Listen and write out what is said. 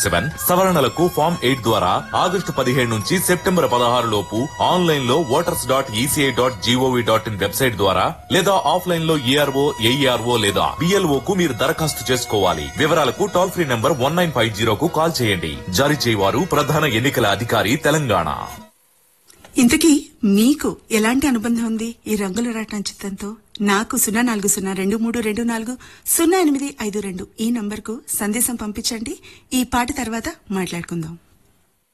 seven సవరణలకు form eight ద్వారా August పదిహేడు నుంచి సెప్టెంబర్ పదహారు లోపు ఆన్లైన్ లో voters dot ECI dot GOV dot in website ద్వారా లేదా ఆఫ్లైన్ లో ఈఆర్ఓ ఏఈఆర్ఓ లేదా బిఎల్ఓ కు మీరు దరఖాస్తు చేసుకోవాలి వివరాలకు toll free number one nine five జీరోకు కాల్ చేయండి జారీ చేయవారు ప్రధాన ఎన్నికల అధికారి తెలంగాణ ఇంతకీ మీకు ఎలాంటి అనుబంధం ఉంది ఈ రంగుల రాటం చిత్తంతో నాకు సున్నా నాలుగు సున్నా రెండు మూడు రెండు నాలుగు సున్నా ఎనిమిది ఐదు రెండు ఈ నంబర్కు సందేశం పంపించండి ఈ పాట తర్వాత మాట్లాడుకుందాం